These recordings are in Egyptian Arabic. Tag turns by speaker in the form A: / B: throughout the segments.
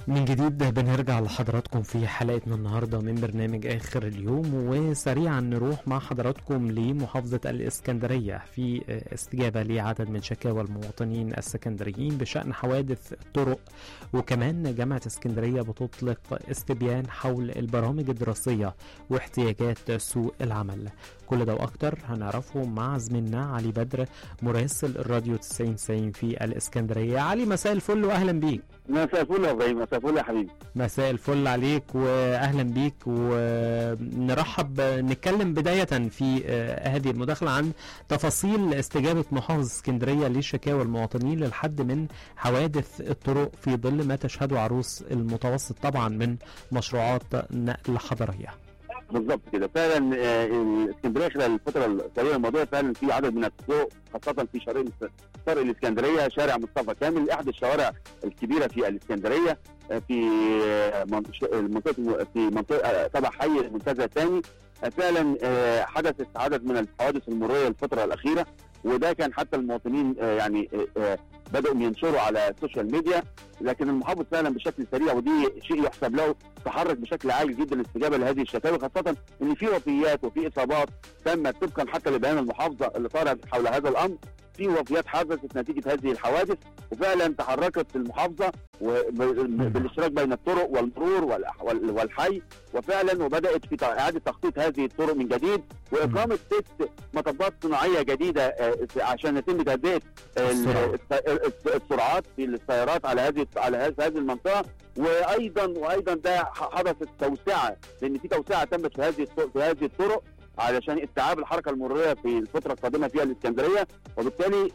A: من جديد بنرجع لحضراتكم في حلقتنا النهاردة من برنامج آخر اليوم وسريعا نروح مع حضراتكم لمحافظة الإسكندرية في استجابة لعدد من شكاوى المواطنين السكندريين بشأن حوادث الطرق وكمان جامعة اسكندرية بتطلق استبيان حول البرامج الدراسية واحتياجات سوق العمل كل ده وأكتر هنعرفه مع زميلنا علي بدر مراسل الراديو 90 90 في الإسكندرية علي مساء الفل وأهلا بيك
B: مساء الفل يا ابراهيم مساء الفل يا حبيبي
A: مساء الفل عليك واهلا بيك ونرحب نتكلم بدايه في هذه المداخله عن تفاصيل استجابه محافظه اسكندريه لشكاوى المواطنين للحد من حوادث الطرق في ظل ما تشهده عروس المتوسط طبعا من مشروعات نقل حضريه.
B: بالظبط كده فعلا الاسكندريه خلال الفتره القليله الماضيه فعلا في عدد من الطرق خاصه في شارع طريق الاسكندريه شارع مصطفى كامل احد الشوارع الكبيره في الاسكندريه في منطقه في منطقه تبع حي المنتزه الثاني فعلا حدثت عدد من الحوادث المروريه الفتره الاخيره وده كان حتى المواطنين يعني بداوا ينشروا على السوشيال ميديا لكن المحافظ فعلا بشكل سريع ودي شيء يحسب له تحرك بشكل عاجل جدا الاستجابه لهذه الشكاوي خاصه ان في وفيات وفي اصابات تمت طبقا حتى لبيان المحافظه اللي صار حول هذا الامر في وفيات حدثت نتيجه هذه الحوادث وفعلا تحركت المحافظه بالاشتراك بين الطرق والمرور والحي وفعلا وبدات في اعاده تخطيط هذه الطرق من جديد واقامه ست مطبات صناعيه جديده عشان يتم تهدئه السرعات في السيارات على هذه على هذه المنطقه وايضا وايضا ده حدثت توسعه لان في توسعه تمت في هذه في هذه الطرق علشان استيعاب الحركه المروريه في الفتره القادمه فيها الاسكندريه وبالتالي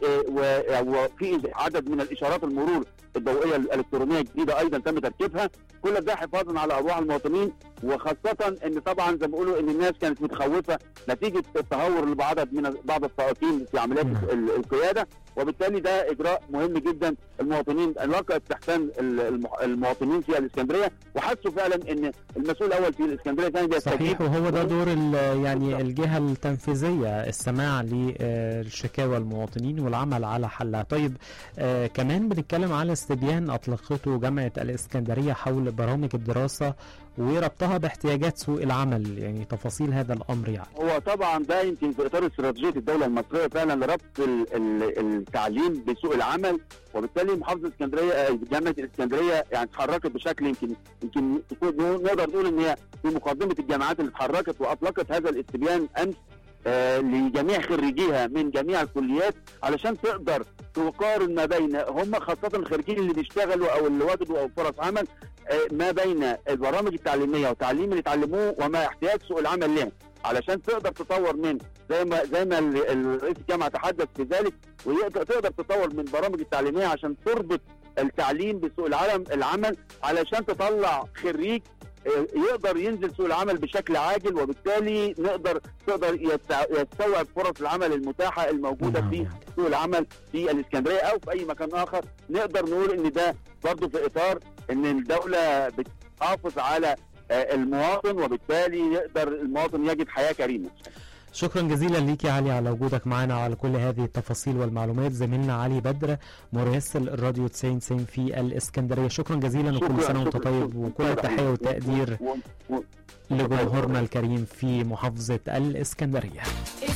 B: وفي عدد من الاشارات المرور الضوئيه الالكترونيه الجديده ايضا تم تركيبها كل ده حفاظا على ارواح المواطنين وخاصه ان طبعا زي ما بيقولوا ان الناس كانت متخوفه نتيجه التهور لبعض من بعض السائقين في عمليات القياده وبالتالي ده اجراء مهم جدا المواطنين لقى استحسان المواطنين في الاسكندريه وحسوا فعلا ان المسؤول الاول في الاسكندريه كان
A: بيستجيب صحيح وهو ده دور يعني الجهه التنفيذيه السماع للشكاوى المواطنين والعمل على حلها طيب آه كمان بنتكلم على استبيان اطلقته جامعه الاسكندريه حول برامج الدراسه وربطها باحتياجات سوق العمل يعني تفاصيل هذا الامر يعني
B: هو طبعا ده يمكن في اطار استراتيجيه الدوله المصريه فعلا لربط التعليم بسوق العمل وبالتالي محافظه اسكندريه جامعه الاسكندريه يعني اتحركت بشكل يمكن يمكن نقدر نقول ان هي في مقدمه الجامعات اللي اتحركت واطلقت هذا الاستبيان امس آه لجميع خريجيها من جميع الكليات علشان تقدر تقارن ما بين هم خاصه الخريجين اللي بيشتغلوا او اللي وجدوا او فرص عمل آه ما بين البرامج التعليميه والتعليم اللي اتعلموه وما احتياج سوق العمل لهم علشان تقدر تطور من زي ما زي ما رئيس الجامعه تحدث في ذلك وتقدر تطور من البرامج التعليميه عشان تربط التعليم بسوق العالم العمل علشان تطلع خريج يقدر ينزل سوق العمل بشكل عاجل وبالتالي نقدر تقدر يستوعب فرص العمل المتاحه الموجوده في سوق العمل في الاسكندريه او في اي مكان اخر نقدر نقول ان ده برضه في اطار ان الدوله بتحافظ على المواطن وبالتالي يقدر المواطن يجد حياه كريمه
A: شكرا جزيلا ليك يا علي على وجودك معنا وعلى كل هذه التفاصيل والمعلومات زميلنا علي بدر مراسل الراديو 90 90 في الاسكندريه شكرا جزيلا وكل سنه وانت طيب وكل التحيه والتقدير لجمهورنا الكريم في محافظه الاسكندريه